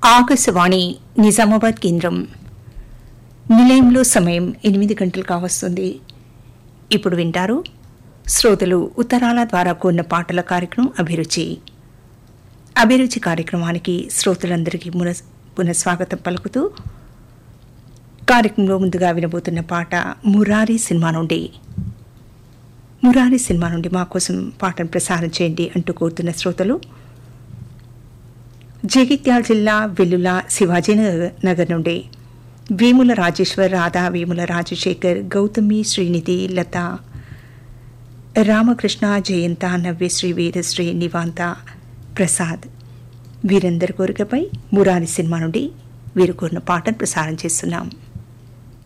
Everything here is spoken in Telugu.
ఆకాశవాణి నిజామాబాద్ కేంద్రం నిలయంలో సమయం ఎనిమిది గంటలు కావస్తుంది ఇప్పుడు వింటారు శ్రోతలు ఉత్తరాల ద్వారా కూడిన పాటల కార్యక్రమం అభిరుచి అభిరుచి కార్యక్రమానికి శ్రోతలందరికీ మున పునఃస్వాగతం పలుకుతూ కార్యక్రమంలో ముందుగా వినబోతున్న పాట మురారి సినిమా నుండి మురారి సినిమా నుండి మా కోసం పాటను ప్రసారం చేయండి అంటూ కోరుతున్న శ్రోతలు జగిత్యాల జిల్లా వెల్లుల శివాజీనగర్ నగర్ నుండి వేముల రాజేశ్వర్ రాధా వేముల రాజశేఖర్ గౌతమి శ్రీనిధి లత రామకృష్ణ జయంత నవ్యశ్రీ వీరశ్రీ నివాంత ప్రసాద్ వీరందరి కోరికపై మురారి సినిమా నుండి వీరు కోరిన పాటను ప్రసారం చేస్తున్నాం